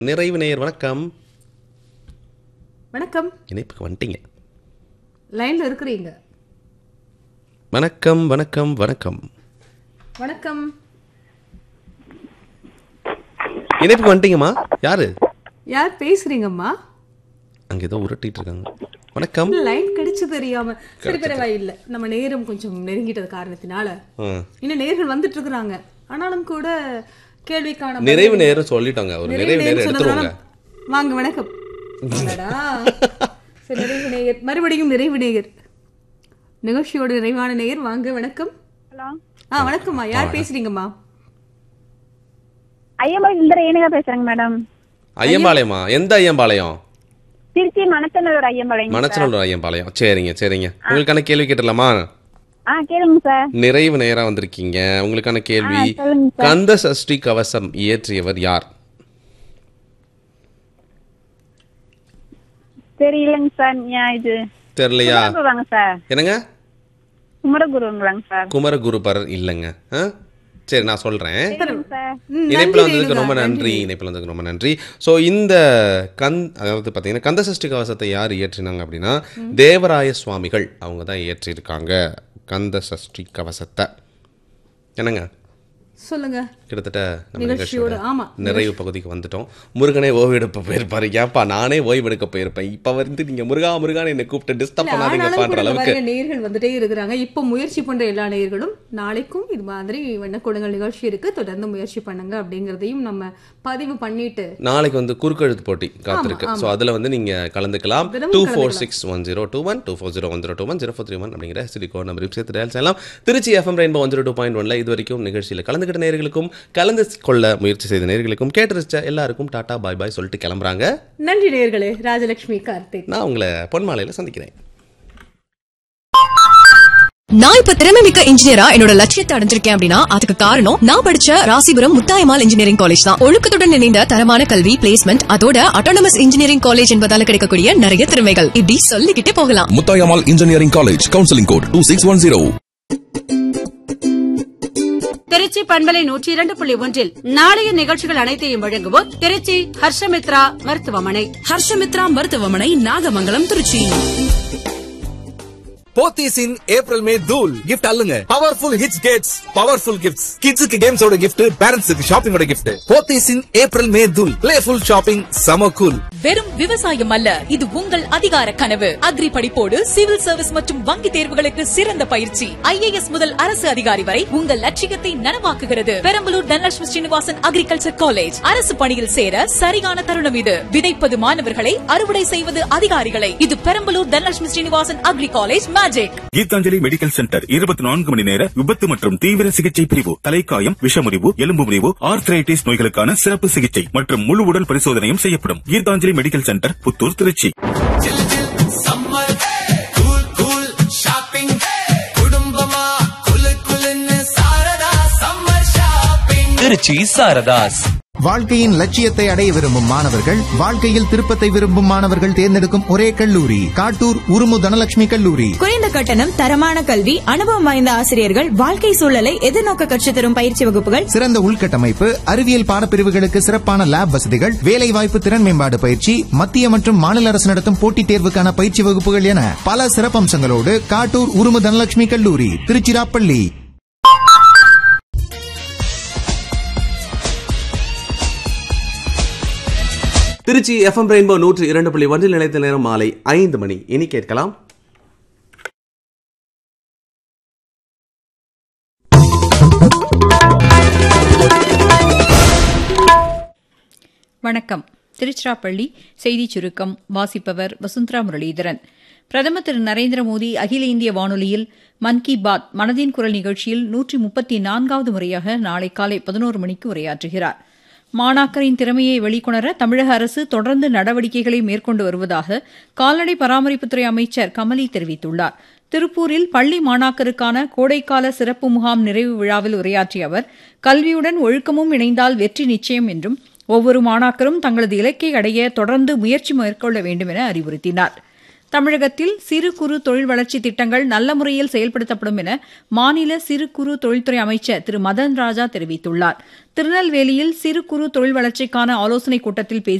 நிறைவு நேயர் வணக்கம் வணக்கம் இணைப்புக்கு வந்துட்டீங்க லைன்ல இருக்கிறீங்க வணக்கம் வணக்கம் வணக்கம் வணக்கம் இணைப்புக்கு வந்துட்டீங்கம்மா யாரு யார் பேசுறீங்கம்மா அங்க ஏதோ உருட்டிட்டு இருக்காங்க வணக்கம் லைன் கிடைச்சு தெரியாம சரி பரவாயில்லை நம்ம நேரம் கொஞ்சம் நெருங்கிட்டது காரணத்தினால ஆ. இன்னும் நேர்கள் வந்துட்டு இருக்கிறாங்க ஆனாலும் கூட கேள்விக்கான நிறைவு நேரம் சொல்லிட்டோங்க ஒரு நிறைவு நேரம் நேரம் எடுத்துருவோங்க சொன்னதுனால வாங்க வணக்கம் அடடா. சரி, நிறைவு நேயர் மறுபடியும் நிறைவு நேயர் நிகழ்ச்சியோட நிறைவான நேயர் வாங்க வணக்கம் ஹலோ ஆ வணக்கம்மா யார் பேசுறீங்கம்மா ஐயம்பாளையம் இந்த ரேணுகா பேசுறேங்க மேடம் ஐயம்பாளையமா எந்த ஐயம்பாளையம் திருச்சி மணச்சநல்லூர் ஐயம்பாளையம் மணச்சநல்லூர் ஐயம்பாளையம் சரிங்க சரிங்க உங்களுக்கான கேள்வி கேட்டலாமா ஆ கேளுங்க சார் நிறைவு நேரம் வந்திருக்கீங்க உங்களுக்கான கேள்வி ஆ, சொல்லுங்க சார். கந்த சஷ்டி கவசம் இயற்றியவர் யார் தெரியலங்க சார் ஏன் இது தெரியலையா குமரகுருவாங்க சார் என்னங்க குமரகுருங்களாங்க சார் குமரகுருபர் இல்லைங்க ஆ? சரி நான் சொல்றேன் சரிங்க சார் ம், இணைப்பில் நன்றி வந்ததுக்கு ரேணுகா, ரொம்ப நன்றி இணைப்பில் வந்ததுக்கு ரொம்ப நன்றி ஸோ இந்த கந் அதாவது பார்த்தீங்கன்னா கந்த சஷ்டி கவசத்தை யார் இயற்றினாங்க அப்படின்னா தேவராய சுவாமிகள் அவங்க தான் இயற்றியிருக்காங்க கந்த சஷ்டி கவசத்தை என்னங்க சொல்லுங்க கிட்டத்தட்ட நம்ம நிகழ்ச்சியோட, நிகழ்ச்சியோட ஆமா. நிறைவு பகுதிக்கு வந்துட்டோம் முருகனே ஓய்வு எடுப்ப போயிருப்பாரு ஏன்ப்பா நானே ஓய்வு எடுக்க போயிருப்பேன் இப்போ வந்து நீங்க முருகா முருகான்னு என்னை கூப்பிட்டு டிஸ்டர்ப் இல்ல, பண்ணாதீங்க ஆனாலும் பண்ற கூட இந்த அளவுக்கு பாருங்க, நேயர்கள் வந்துட்டே இருக்கிறாங்க இப்போ முயற்சி பண்ற எல்லா நேயர்களும் நாளைக்கும் இது மாதிரி வண்ணக்கூடங்கள் நிகழ்ச்சி இருக்கு தொடர்ந்து முயற்சி பண்ணுங்க அப்படிங்கறதையும் நம்ம பதிவு பண்ணிட்டு நாளைக்கு வந்து குறுக்கெழுத்து போட்டி காத்திருக்கு ஸோ அதில் வந்து நீங்கள் கலந்துக்கலாம் தினமும் two four six one zero two one two four zero one zero two one zero four three one அப்படிங்கிற சிலிகோ நம்பர் சேர்த்து டயல் செய்யலாம் Trichy FM rainbow one zero two point ஒன்ல இது வரைக்கும் நிகழ்ச்சியில் கலந்துக்கிட்ட நேர்களுக்கும் கலந்து கொள்ள முயற்சி செய்த நேர்களுக்கும் கேட்டு எல்லாருக்கும் டாடா பாய் பாய் சொல்லிட்டு கிளம்புறாங்க நன்றி நேயர்களே ராஜலட்சுமி கார்த்திக் நான் உங்களை பொன்மாலையில் சந்திக்கிறேன் நான் இப்ப திறமை மிக்க இன்ஜினியரா என்னோட லட்சியத்தை அடைஞ்சிருக்கேன் அப்படின்னா அதுக்கு காரணம் நான் படிச்ச ராசிபுரம் முத்தாயமால் இன்ஜினியரிங் காலேஜ் தான் ஒழுக்கத்துடன் இணைந்த தரமான கல்வி பிளேஸ்மெண்ட் அதோட அட்டானமஸ் இன்ஜினியரிங் காலேஜ் என்பதால கிடைக்கக்கூடிய நிறைய திறமைகள் இப்படி சொல்லிக்கிட்டே போகலாம் Muthayammal engineering college counselling code two six one zero Trichy பண்பலை நூற்றி இரண்டு புள்ளி ஒன்றில் நாளைய நிகழ்ச்சிகள் அனைத்தையும் வழங்குவோர் திருச்சி ஹர்ஷமித்ரா மருத்துவமனை ஹர்ஷமித்ரா மருத்துவமனை Nagamangalam Trichy Pothys in April May தூல் கிஃப்ட் அல்லுங்க powerful hits gets powerful gifts கிட்ஸுக்கு கேம்ஸோட கிஃப்ட் பேரண்ட்ஸுக்கு ஷாப்பிங்கோட gift Pothys in April May தூல் பிளேஃபுல் ஷாப்பிங் சம கூல் வெறும் விவசாயம் அல்ல இது உங்கள் அதிகார கனவு அக்ரி படிப்போடு சிவில் சர்வீஸ் மற்றும் வங்கி தேர்வுகளுக்கு சிறந்த பயிற்சி ஐஏஎஸ் முதல் அரசு அதிகாரி வரை உங்கள் லட்சியத்தை நனவாக்குகிறது பெரம்பலூர் தனலட்சுமி ஸ்ரீனிவாசன் அக்ரிகல்ச்சர் காலேஜ் அரசு பணியில் சேர சரியான தருணம் இது விதைப்பது மாணவர்களை அறுவடை செய்வது அதிகாரிகளை இது Perambalur Dhanalakshmi Srinivasan agri college magic Geethanjali medical centre இருபத்தி நான்கு மணி நேர விபத்து மற்றும் தீவிர சிகிச்சை பிரிவு தலைக்காயம் விஷமுறிவு எலும்பு முறிவு ஆர்த்ரைட்டிஸ் நோய்களுக்கான சிறப்பு சிகிச்சை மற்றும் முழு உடல் பரிசோதனையும் செய்யப்படும் Geethanjali medical centre Puthur Trichy summer cool cool shopping குடும்பமா குலு குலுன்னு சாரதா சம்மர் ஷாப்பிங் திருச்சி சாரதாஸ் வாழ்க்கையின் லட்சியத்தை அடைய விரும்பும் மாணவர்கள் வாழ்க்கையில் திருப்பத்தை விரும்பும் மாணவர்கள் தேர்ந்தெடுக்கும் ஒரே கல்லூரி காட்டூர் உருமு தனலட்சுமி கல்லூரி குறைந்த கட்டணம் தரமான கல்வி அனுபவம் வாய்ந்த ஆசிரியர்கள் வாழ்க்கை சூழலை எதிர்நோக்க கற்றுத் தரும் பயிற்சி வகுப்புகள் சிறந்த உள்கட்டமைப்பு அறிவியல் பாடப்பிரிவுகளுக்கு சிறப்பான லேப் வசதிகள் வேலைவாய்ப்பு திறன் மேம்பாடு பயிற்சி மத்திய மற்றும் மாநில அரசு நடத்தும் போட்டித் தேர்வுக்கான பயிற்சி வகுப்புகள் என பல சிறப்பம்சங்களோடு காட்டூர் உருமு தனலட்சுமி கல்லூரி திருச்சிராப்பள்ளி திருச்சி எஃப்எம் ரெயின்போ நூற்று இரண்டு புள்ளி ஒன்றில் நிலைத்த நேரம் மாலை ஐந்து மணி இனி கேட்கலாம் வணக்கம் திருச்சிராப்பள்ளி செய்திச் சுருக்கம் வாசிப்பவர் வசுந்தரா முரளிதரன் பிரதமர் திரு நரேந்திர மோடி அகில இந்திய வானொலியில் மன் கி பாத் மனதின் குரல் நிகழ்ச்சியில் நூற்றி முப்பத்தி நான்காவது முறையாக நாளை காலை பதினோரு மணிக்கு உரையாற்றுகிறார் மாணாக்கரின் திறமையை வெளிக்கொணர தமிழக அரசு தொடர்ந்து நடவடிக்கைகளை மேற்கொண்டு வருவதாக கால்நடை பராமரிப்புத்துறை அமைச்சர் கமலி தெரிவித்துள்ளார் திருப்பூரில் பள்ளி மாணாக்கருக்கான கோடைக்கால சிறப்பு முகாம் நிறைவு விழாவில் உரையாற்றிய அவர் கல்வியுடன் ஒழுக்கமும் இணைந்தால் வெற்றி நிச்சயம் என்றும் ஒவ்வொரு மாணாக்கரும் தங்களது இலக்கை அடைய தொடர்ந்து முயற்சி மேற்கொள்ள வேண்டும் என அறிவுறுத்தினார் தமிழகத்தில் சிறு குறு தொழில் வளர்ச்சி திட்டங்கள் நல்ல முறையில் செயல்படுத்தப்படும் என மாநில சிறு குறு தொழில்துறை அமைச்சர் திரு மதன் ராஜா தெரிவித்துள்ளார் திருநெல்வேலியில் சிறு குறு தொழில் வளர்ச்சிக்கான ஆலோசனைக் கூட்டத்தில் பேசிய